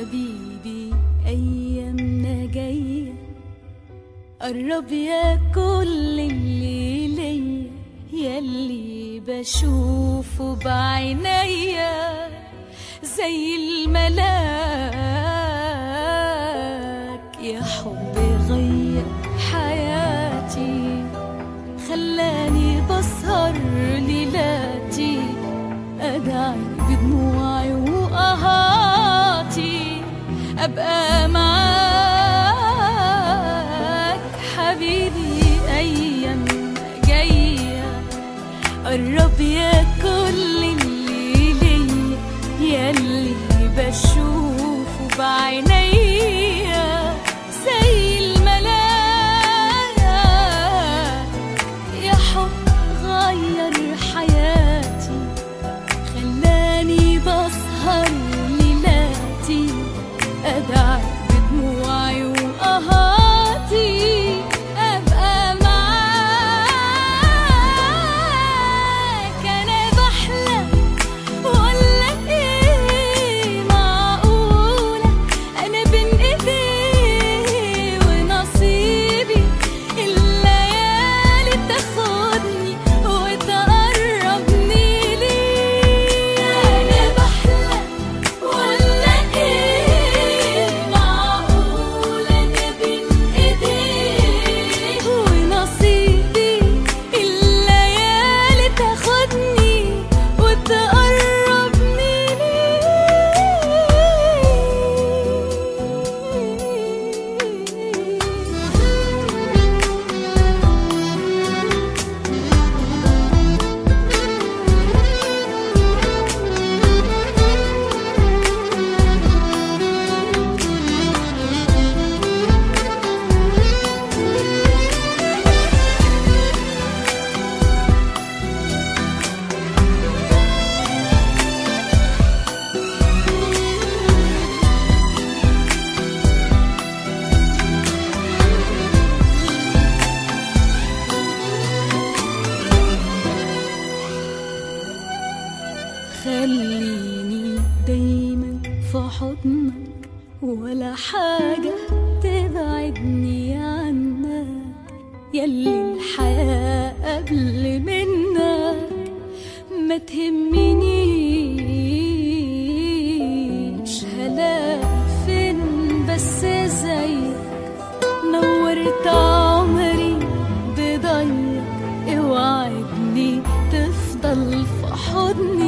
حبيبي أيامنا جاية قرب يا كل اللي ليا ياللي بشوفه بعينيا زي الملاك يا حب غير حياتي خلاني بسهر ليلاتي أدعي بدموعي وقهاتي أبقى معاك حبيبي أيام جاية قرب يا كل اللي ليا ياللي بشوفه بعينيا زي الملاك يا حب غير حياتي خلاني بسهر ليلاتي أدعي بدموعي وقهاتي أبقى معاك أنا بحلم ولا إيه معقولة أنا بين إيديه ونصيبي الليالي تاخدني وتقربني ليه أنا بحلم ولا إيه معقولة أنا بين إيديه ونصيبي الليالي تاخدني وتقربني خليني دايما في حضنك ولا حاجة تبعدني عنك يلي الحياة قبل منك ما تهمنيش هلاقي فين بس زيك نورت عمري بضيق اوعدني تفضل في حضني